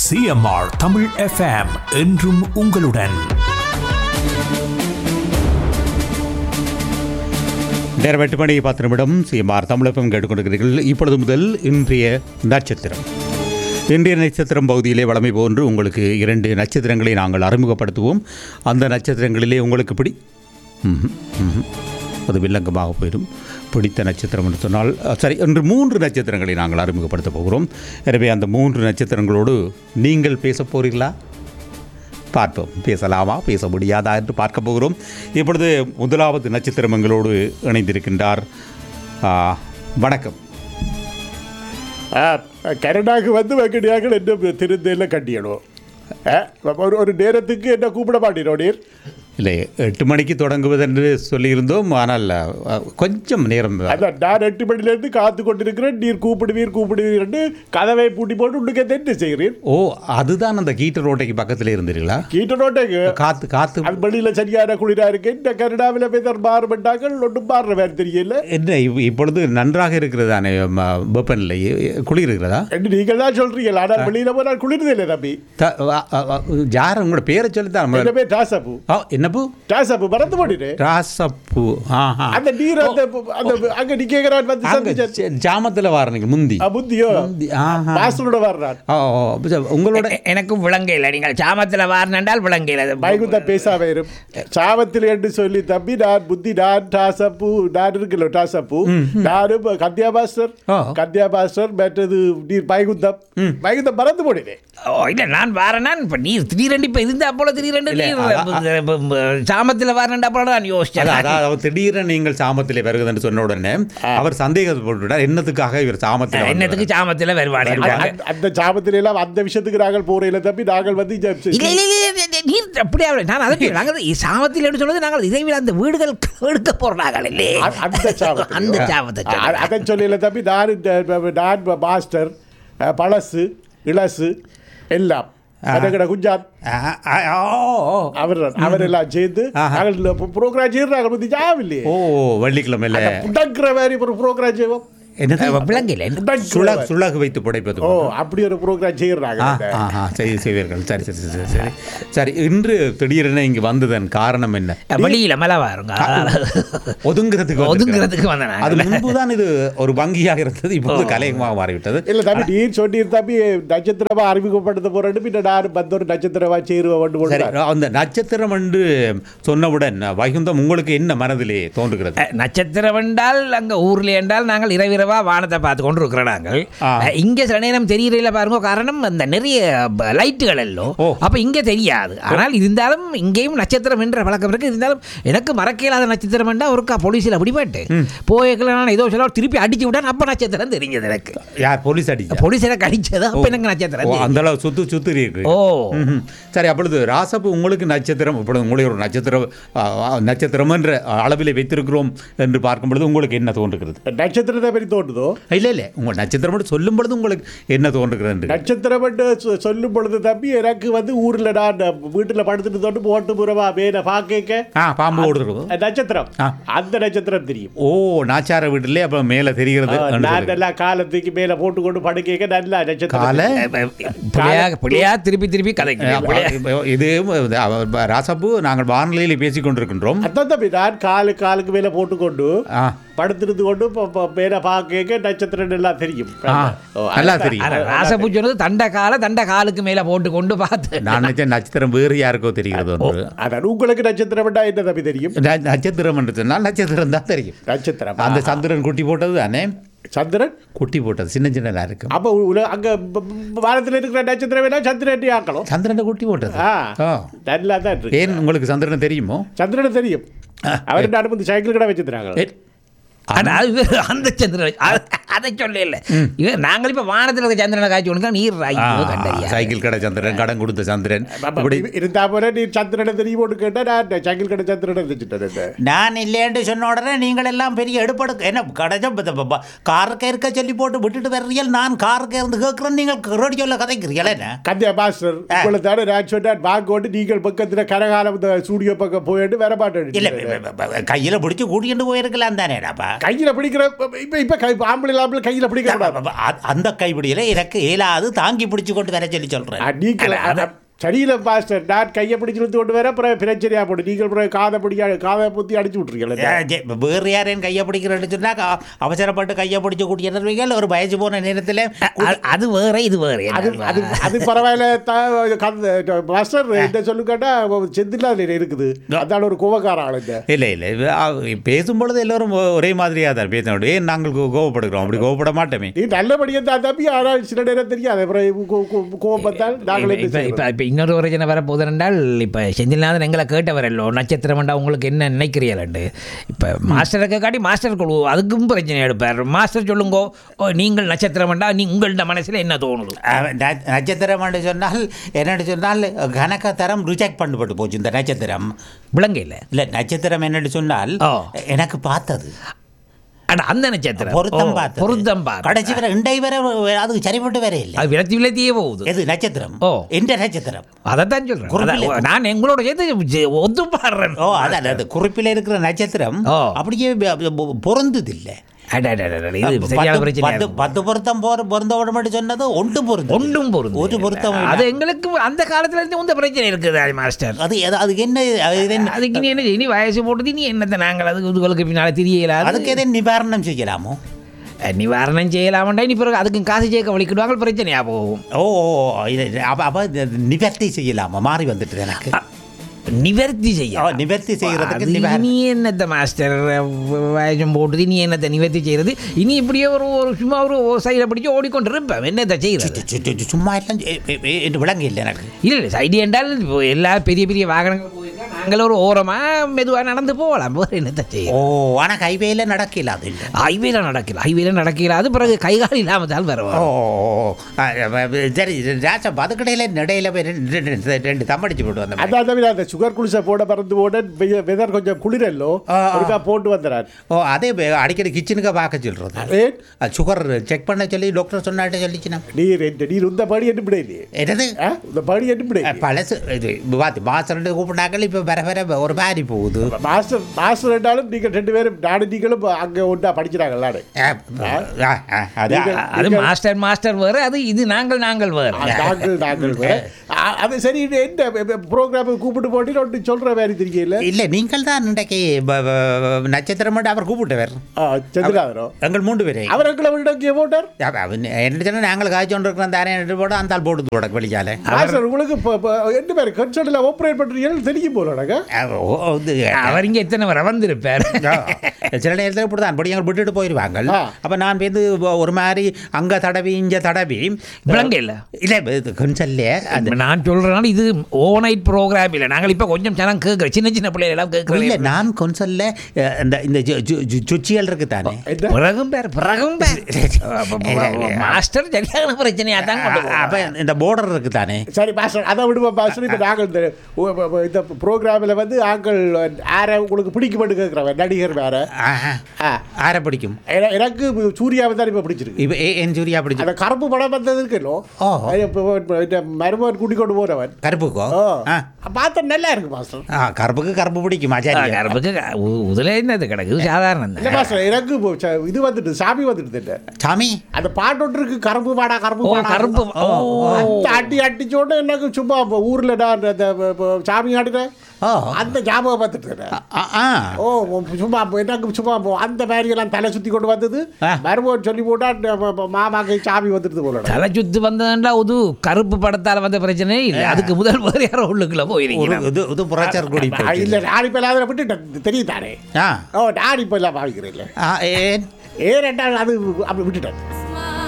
CMR Tamil FM என்றும் உங்களுடன் நேரம் எட்டு மணி பத்து நிமிடம் சிஎம்ஆர் தமிழகம் கேட்டுக்கொண்டிருக்கிறீர்கள் இப்பொழுது முதல் இன்றைய நட்சத்திரம் இன்றைய நட்சத்திரம் பகுதியிலே வளமை போன்று உங்களுக்கு இரண்டு நட்சத்திரங்களை நாங்கள் அறிமுகப்படுத்துவோம் அந்த நட்சத்திரங்களிலே உங்களுக்கு பிடி ம்ஹும், ம்ஹும். அது வில்லங்கமாக போயிடும் பிடித்த நட்சத்திரம் என்று சொன்னால் அஹ், சரி இன்று மூன்று நட்சத்திரங்களை நாங்கள் அறிமுகப்படுத்த போகிறோம் எனவே அந்த மூன்று நட்சத்திரங்களோடு நீங்கள் பேசப் போகிறீர்களா பார்ப்போம் பேசலாமா பேச முடியாதா என்று பார்க்க போகிறோம் இப்பொழுது முதலாவது நட்சத்திரம் எங்களோடு இணைந்திருக்கின்றார் ஆ, வணக்கம் ஆ, கனடாக்கு வந்து வெங்கடியாக என்ன திருந்தையில் கட்டியணும் ஆ, ஒரு ஒரு நேரத்துக்கு என்ன கூப்பிட மாட்டேன் நீர் இல்லை எட்டு மணிக்கு தொடங்குவதென்று சொல்லியிருந்தோம் ஆனால் அ, கொஞ்சம் நேரம் அதான் நான் எட்டு மணிலேருந்து காத்து கொண்டிருக்கிறேன் நீர் கூப்பிடுவீர் கூப்பிடுவீர்னு கதவை பூட்டி போட்டு உண்டுக்கு என்ன செய்கிறீர் ஓ அதுதான் அந்த கீட்டர் ரோட்டைக்கு பக்கத்தில் இருந்தீர்களா கீட்டனோட்டேக்கு காத்து காத்து அது வெளியில் சரியான குளிரா இருக்கு இந்த கனடாவில் போய் தான் மாறுபட்டாக்கள் ஒன்றும் மாறுற வேறு தெரியல என்ன இப்- இப்பொழுது நன்றாக இருக்கிறதானே ம, வெப்பநிலை குளிர் இருக்கிறதா என்று நீங்கள் தான் சொல்றீங்க ஆனால் வெளியில் போனால் குளிர்தே இல்லை தம்பி த- அ, அ, அ, யார் உங்களோட பேரை சொல்லித்தான் என்ன முதல்ல. பேர் டாசப்பு ஆ, என்ன பூ டாசப்பு மறந்து போடினேன் ராசப்பூ ஆஹா அந்த நீர் அந்த அந்த அங்க நிக்கிறான் வந்து அங்க சந்திச்சேன் ஜ- ஜாமத்துல வாரீங்க முந்தி புத்தியோ முந்தி, ஆஹா. மாஸ்டரோட வர்றான் ஓ ஓ, புஜ- உங்களோட எ- எனக்கும் விளங்கையில் நீங்கள் சாமத்தில் வாரினண்டால் விளங்கையில் அது பயகுந்த பேசாம இரும் சாவத்தில் என்று சொல்லி தம்பி நான் புத்தி நான் டாசப்பு நான் இருக்குல்ல டாசப்பு நானும் கத்யா மாஸ்டர் ஓ. கத்யா மாஸ்டர் மற்றது நீர் பயகுந்தம் பயகுந்தம் மறந்து போடினேன் ஓ இல்லை நான் வாரனான் இப்போ நீர் திடீரெண்டு இப்போ இருந்தா போல திடீரெண்டு இல்ல, நீர் அதான், சாமத்தில் வாரண்டா போல நான் யோசிச்சேன் அதான், அதான், அவர் திடீரென நீங்கள் சாமத்திலே வருகுதுன்னு சொன்ன உடனே அவர் சந்தேகப்பட்டுவிட்டார் என்னத்துக்காக இவர் சாமத்தில் என்னத்துக்கு சாமத்தில் வருவானே அந்த- அந்த சாபத்தில எல்லாம் அந்த விஷயத்துக்கு நாங்கள் போறையில தம்பி நாங்கள் வந்து இங்க இல்லை இல்லை இல்லை, இல்லை இல்லை, நீர் அப்படியே அவரை- நான் அதை நாங்கள் சாமத்தில் என்று சொன்னது நாங்கள் இதைவிட அந்த வீடுகள் எடுக்க போகிறார்கள் இல்லை அ- அந்த சாபத்தில் அந்த சாபத்தை சொல்றேன். அதை சொல்லல தம்பி நான் இந்த நான் மாஸ்டர் அஹ், பழசு இளசு எல்லாம் கடை குஞ்சான் அவர் அவரெல்லாம் சேர்ந்து ஆஹா. நாங்கள் ப்ரோக்ராம் செய்யறாங்க பத்தி ஜாவில்லையே ஓ வெள்ளிக்கிழமையில புடக்கிற மாதிரி ஒரு ப்ரோக்ராம் செய்வோம் என்னது விளங்கையில் புடக்கிற சுளகு மாதிரி. சுளகு வைத்து புடைப்பது ஓ அப்படி ஒரு ப்ரோக்ராம் செய்யறாங்க ஆ, ஆஹா, சரி செய்வீர்கள் சரி சரி சரி சரி சரி இன்று திடீரென இங்கு வந்ததன் காரணம் என்ன வெளியில் மழை வருங்க ஒதுங்கிறதுக்கு வந்திருக்கிறார். ஒதுங்கிறதுக்கு வந்த அது நாங்கள் முன்புதான் இது ஒரு வங்கியாக இருந்தது இப்போது கலையகமாக மாறிவிட்டது இல்ல தம்பி நீ சொல்லி தம்பி நட்சத்திரமா அறிமுகப்படுத்த போறேன்னு பின்ன நான் வந்து ஒரு நட்சத்திரமா சேருவேன் சரி கொண்டு அந்த நட்சத்திரம் என்று சொன்னவுடன் வைகுந்தம் உங்களுக்கு என்ன மனதிலே தோன்றுகிறது அஹ், நட்சத்திரம் என்றால் அங்கே ஊரில் என்றால் நாங்கள் இரவிரவா வானத்தை பார்த்து கொண்டு இருக்கிறோம் நாங்கள் ஆ. அஹ், இங்கே சில நேரம் தெரியல பாருங்க காரணம் அந்த நிறைய ப- லைட்டுகள் எல்லாம் ஓ. அப்போ இங்கே தெரியாது ஆனால் இருந்தாலும் இங்கேயும் நட்சத்திரம் என்ற பழக்கம் இருக்கு இருந்தாலும் எனக்கு மறக்க இயலாத நட்சத்திரம் என்றால் ஒருக்கா போலீஸில் பிடிபட்டு போய்க்கல நான் ஏதோ சொல்ல திருப்பி அடிச்சு விட்டேன் அப்போ நட்சத்திரம் தெரிஞ்சது எனக்கு யார் போலீஸ் அடிச்சா போலீஸ் எனக்கு அடிச்சது அப்போ எனக்கு நட்சத்திரம் ஓ, தெரிஞ்சது. அந்த அளவு சுத்து சுத்து இருக்கு ஓ ம்ஹும். சரி அப்பொழுது ராசப்பு உங்களுக்கு நட்சத்திரம் இப்பொழுது உங்களை ஒரு நட்சத்திரம் ஆ, ஆ, நட்சத்திரம் என்ற அளவிலே வைத்திருக்கிறோம் என்று பார்க்கும் பொழுது உங்களுக்கு என்ன தோன்றுகிறது நட்சத்திரத்தை பற்றி தோணுதோ இல்லை இல்லை உங்கள் நட்சத்திரம் என்று சொல்லும் பொழுது உங்களுக்கு என்ன தோன்றுகிறது என்று நட்சத்திரம் என்று சொ- சொல்லும் பொழுது தம்பி எனக்கு வந்து ஊர்ல நான் வீட்டுல படுத்துட்டு தோட்டு போட்டு புறவா மேல பாக்க ஆ பாம்பு ஓடுறது நட்சத்திரம் ஆ. அந்த நட்சத்திரம் தெரியும் ஓ நாச்சார வீட்டிலே அப்போ மேலே தெரிகிறது ஆ, என்று நான் சொல்லுங்க. நல்லா காலத்துக்கு மேல போட்டு கொண்டு படுக்க நல்லா நட்சத்திரம் கால பிள்ளையா பிள்ளையா திருப்பி திருப்பி கதைக்கிறேன் பிள்ளையா அப்ப இது அவ- ராசப்பு நாங்கள் வானிலையில் பேசிக் கொண்டிருக்கின்றோம் அதான் தம்பி நான் காலு காலுக்கு மேல போட்டுக்கொண்டு ஆ படுத்திருந்து கொண்டு ப- ப- மேல பாக்க நட்சத்திரம் எல்லாம் தெரியும் ஆ, ஓ, நல்லா அதான். தெரியும். ஆனா ராசப்பூச்சி சொன்னது தண்டை கால தண்டை காலுக்கு மேல போட்டு கொண்டு பார்த்து நான் நினைச்சேன் நட்சத்திரம் வேறு யாருக்கோ தெரிகிறது ஒன்று அதான் உங்களுக்கு நட்சத்திரம் என்ன தம்பி தெரியும் ந- நட்சத்திரம் என்று சொன்னால் நட்சத்திரம் தான் தெரியும் நட்சத்திரம் அந்த சந்திரன் குட்டி போட்டது தானே சந்திரன் குட்டி போட்டது சின்ன சின்னதாக இருக்கும் அப்ப உல- அங்க ப- ப- வானத்துல இருக்கிற நட்சத்திரம் வேணா சந்திரன் ஆக்கணும் சந்திரன் குட்டி போட்டது ஆ ஆ. நல்லா தான் இருக்கு ஏன் உங்களுக்கு சந்திரன் தெரியுமோ சந்திரன் தெரியும் அவர் அனுமதி சைக்கிள் கடை வச்சிருக்காங்க ஏ, ஆனா அது வேற அந்த சந்திரன் அது- அதை சொல்ல இல்ல இவன் நாங்கள் இப்ப வானத்துல இருக்க சந்திரனை காய்ச்சி கொண்டு நீர் ஆ, ஐயோ கண்டறியா சைக்கிள் கடை சந்திரன் கடன் கொடுத்த சந்திரன் இப்படி இருந்தா போல நீ சந்திரனை தெரியுமோன்னு கேட்டா நான் சைக்கிள் கடை சந்திரனை வச்சுட்டேன் நான் இல்லைன்னு சொன்ன உடனே நீங்கள் எல்லாம் பெரிய எடுப்பெடுக்க என்ன கடைச்சம் காருக்கு இருக்க சொல்லி போட்டு விட்டுட்டு வர்றீர்கள் நான் காருக்கு இருந்து கேட்குறேன் நீங்கள் ரேடியோவில் கதைக்கிறீங்களா என்ன கன்யா மாஸ்டர் உங்களை தானே நான் சொன்னேன் வாங்க கொண்டு நீங்கள் பக்கத்துல கரகாலம் இந்த ஸ்டூடியோ பக்கம் போயிட்டு வர இல்லை மாட்டேன் கையில் பிடிச்சி கூட்டிகிட்டு போயிருக்கலாம் தானேடாப்பா கையில பிடிக்கிற இப்ப இப்ப கை ஆம்பளை ஆம்பளை கையில பிடிக்க கூடாது அ- அந்த கைப்பிடியில எனக்கு இயலாது தாங்கி பிடிச்சு கொண்டு வர சொல்லி சொல்றேன் நீங்கள் சரியில பாஸ்டர் நான் கையை பிடிச்சு இழுத்து கொண்டு வர அப்புறம் பிரச்சனையா போட்டு நீங்கள் அப்புறம் காதை பிடிக்க காதை புத்தி அடிச்சு விட்டுருக்கீங்களே ஏ, ஜெ- வேறு யாரையும் கையை பிடிக்கிறேன்னு சொன்னா க- அவசரப்பட்டு கையை பிடிச்சு கூட்டிட்டு ஒரு வயசு போன நேரத்தில் அ- அது வேற இது வேற அது அது அது பரவாயில்ல த- கந்த- மாஸ்டர் இந்த சொல்லு கேட்டா செந்தில் அதில் இருக்குது அதான ஒரு கோவக்கார ஆள் இந்த இல்லை இல்லை இது, ஆ, பேசும்பொழுது எல்லோரும் ஒரே மாதிரியாக தான் பேசணும் ஏன் நாங்கள் கோ- கோவப்படுகிறோம் அப்படி கோவப்பட மாட்டோமே நீ நல்லபடியாக தான் தம்பி ஆனால் சில நேரம் தெரியாது அப்புறம் கோ- கோ- கோவம் வந்தால் நாங்களே இப்ப இப்ப இப்ப இன்னொரு பிரச்சனை வர போது என்றால் இப்ப செந்தில்நாதன் எங்களை கேட்டவரல்லோ நட்சத்திரம்டா உங்களுக்கு என்ன நினைக்கிறீங்களு இப்ப மாஸ்டருக்கு காட்டி மாஸ்டர் குழு அதுக்கும் பிரச்சனை எடுப்பார் மாஸ்டர் சொல்லுங்கோ ஓ, நீங்கள் நட்சத்திரம்டா நீ உங்கள்ட மனசுல என்ன தோணுது நட்சத்திரம் என்று சொன்னால் என்னன்னு சொன்னால் கணக்க தரம் ரிஜெக்ட் பண்ணப்பட்டு போச்சு இந்த நட்சத்திரம் விளங்க இல்ல இல்லை நட்சத்திரம் என்னன்னு சொன்னால் ஓ. எனக்கு பார்த்தது அட அந்த நட்சத்திரம் பொருத்தம் ஓ, பார்த்து பொருத்தம் பார்த்து கடைசி வரை இண்டை வரை அது சரிப்பட்டு வர இல்லை அது விளத்தி விளத்தியே போகுது எது நட்சத்திரம் ஓ. எந்த நட்சத்திரம் அதைத்தான் சொல்றேன் குறிப்பில- அதான், நான் எங்களோட சேர்த்து ஜெ- ஒத்து பாடுறேன் ஓ அதான் அது குறிப்பில் இருக்கிற நட்சத்திரம் ஓ. அப்படியே பொருந்தது இல்லை அட, அட, அட, அட, இது சரியான பிரச்சனை பத்து பத்து பொருத்தம் போற பொருந்த விட மட்டும் சொன்னது ஒன்று பொருந்தம் ஒன்றும் பொருந்தும் ஒரு பொருத்தம் அது எங்களுக்கு அந்த காலத்துல இருந்து இந்த பிரச்சனை இருக்குது அது மாஸ்டர் அது எது- அதுக்கு என்ன அது என்ன அதுக்கு நீ என்ன இனி வயசு போட்டது நீ என்னத்தை நாங்கள் அதுக்கு உங்களுக்கு பின்னால தெரியல அதுக்கு எதை நிவாரணம் செய்யலாமோ நிவாரணம் செய்யலாமண்டா இனி பிறகு அதுக்கு காசு சேர்க்க வலிக்கிடுவாங்க பிரச்சனையா போகும் ஓ ஓ, இது அப்ப அப்ப இது நிவர்த்தி செய்யலாமா மாறி வந்துட்டு எனக்கு நிவர்த்தி செய்ய ஓ, நிவர்த்தி செய்யறதுக்கு அது நிவாரணம். இனி என்னத்த மாஸ்டர் வயசும் போட்டது நீ என்னத்தை நிவர்த்தி செய்யறது இனி இப்படியே ஒரு ஒரு சும்மா ஒரு சைடில் பிடிச்சி ஓடிக்கொண்டு இருப்பேன் என்னத்தை செய்யறது சு- சு- சு- சும்மா எல்லாம் எ- எ- எ- என்று விளங்க இல்லை எனக்கு இல்லை இல்லை சைடு என்றால் இப்போ எல்லா பெரிய பெரிய வாகனங்கள் போயிருக்கா நாங்கள் ஒரு ஓரமாக மெதுவாக நடந்து போகலாம் வேறு என்னத்தை செய்ய ஓ ஆனா கைவேல நடக்கல அது இல்லை ஹைவேல நடக்கல ஹைவேல நடக்கல அது பிறகு கை கால் இல்லாமல் தான் ஓ வருவோம் ஓ, ஆ, சரி ராஜா பதுக்கடையில் நடையில் போய் ரெண்டு ரெண்டு- ரெண்டு தம்மடிச்சு போட்டு வந்த அதான் தம்பி அந்த சுகர் குளிசை போட பறந்து போட வெதர் கொஞ்சம் குளிரல்லோ ஆ, ஆ. ஒருக்கா போட்டு வந்துறார் ஓ அதே பே- அடிக்கடி கிச்சனுக்கு பார்க்க சொல்றது ஏன் சுகர் செக் பண்ண சொல்லி டாக்டர் சொன்னாட்ட சொல்லிச்சுனா நீர் எந்த நீர் இந்த படி என்ன பிடையிலே என்னது இந்த படி என்ன பிடை அஹ், பழசு இது பார்த்து மாசம் ரெண்டு கூப்பிட்டாக்கள் இப்போ வர வர ஒரு மாதிரி போகுது மாஸ்டர் மாஸ்டர் ரெண்டாலும் நீங்கள் ரெண்டு பேரும் நாடு நீங்களும் அங்கே ஒன்றா படிக்கிறாங்க அஹ், அஹ், அஹ், அது நீங்கள்- அது மாஸ்டர் மாஸ்டர் வேறு அது இது நாங்கள் நாங்கள் வேறு நாங்கள் நாங்கள் வேற. அ- அது சரி இது என்ன ப்ரோக்ராம் கூப்பிட்டு போட்டு ஒன்று சொல்கிற மாதிரி தெரியல இல்லை நீங்கள் தான் இன்றைக்கு ப- ப- நட்சத்திரம் மட்டும் அவர் கூப்பிட்டவர் சந்திராதரம் எங்கள் மூன்று பேரை அவர் எங்களை விட இங்கே போட்டார் அவ- அவன் என்ன சொன்னா நாங்கள் காய்ச்சோண்டு இருக்கிறோம் தானே என்று போட அந்த ஆள் போட்டு போட வெளியால மாஸ்டர் உங்களுக்கு இப்போ இப்போ என்ன பேர் கன்சர்ட்டில் ஆப்ரேட் பண்ணுறீங்க தெரியும் போலடாங்க அஹ், ஓ, இது அவர் இங்கே எத்தனை வர வந்திருப்பார் சில நேரத்தில் இப்படி தான் படி எங்களை விட்டுட்டு போயிடுவாங்க ஆ. அப்போ நான் வந்து ஒரு மாதிரி அங்கே தடவி இங்கே தடவி விளங்க இல்லை இல்லை கொஞ்சல்ல அது நான் சொல்றேன் இது ஓவர் நைட் ப்ரோக்ராம் இல்லை நாங்கள் இப்போ கொஞ்சம் ஜனம் கேட்குறோம் சின்ன சின்ன பிள்ளைகள் எல்லாம் இல்லை கேட்குறோம் நான் கொஞ்சல்ல அஹ், இந்த இந்த ஜு- ஜு- ஜு- சுச்சிகள் இருக்கு தானே என்ன பிறகும் பேர் பிறகும் பேர் மாஸ்டர் சரியான பிரச்சனையாக தான் கொண்டு போவார். அப்போ இந்த பார்டர் இருக்கு தானே சரி மாஸ்டர் அதை விடுவோம் மாஸ்டர் இப்போ நாங்கள் இந்த ஓ, ஓ, ஓ, இந்த ப்ரோக்ராமில் வந்து ஆக்கள் யாரை உங்களுக்கு பிடிக்குமென்னு கேட்குறவன் நடிகர் வேற ஆஹா. ஆ ஆரை பிடிக்கும் என- எனக்கு சூர்யாவை தான் இப்போ பிடிச்சிருக்கு இப்போ ஏ என் சூர்யா பிடிக்கும் அந்த கருப்பு படம் வந்தது இருக்கല്ലോ ஓ. மருமகன் கூட்டி கொண்டு போறவன் கருப்புக்கோ ஓ ஆ பார்த்தா நல்லா இருக்கு மாஸ்டர் ஆ கருப்புக்கு கருப்பு பிடிக்குமா ஆ, சரி கருப்புக்கு க- உ- உதுல என்னது கிடக்கு சாதாரணம் இல்ல தான் மாஸ்டர் எனக்கு இப்போ ச- இது வந்துட்டு சாமி வந்துட்டு இல்ல சாமி அந்த பாட்டு ஒன்று இருக்கு கருப்பு பாடா கருப்பு ஓ பாடா கருப்பு ஓ அந்த அடி அடிச்சோட எனக்கு சும்மா இப்போ ஊர்ல நான் அந்த- அந்த இப்போ சாமி ஆடினேன் ஓ அந்த ஞாபகம் வந்துட்டு ஆ, ஆ ஓ சும்மா அப்போ எனக்கு சும்மா அப்போ அந்த மாதிரி எல்லாம் தலை சுத்தி கொண்டு வந்தது ஆ. மருமகன் சொல்லி போட்டா அந்த ப- ப- மாமாக்கு சாமி வந்துடுது போல தலை சுத்து வந்ததுண்டா உது கருப்பு படத்தால வந்த பிரச்சனை இல்லை அதுக்கு முதல் வேறு யாரோ உள்ளுக்குள்ள ஒரு போயிருக்கீங்க இது இது புரட்சர் குடி நான் இல்ல நான் இப்ப எல்லாரும் விட்டுட்டேன் தெரியும் தானே ஆ ஓ நான் இப்ப எல்லாம் பாவிக்கிறேன் இல்ல ஆ, ஏன் ஏ ரெண்டாவது அது அப்படி விட்டுட்டேன்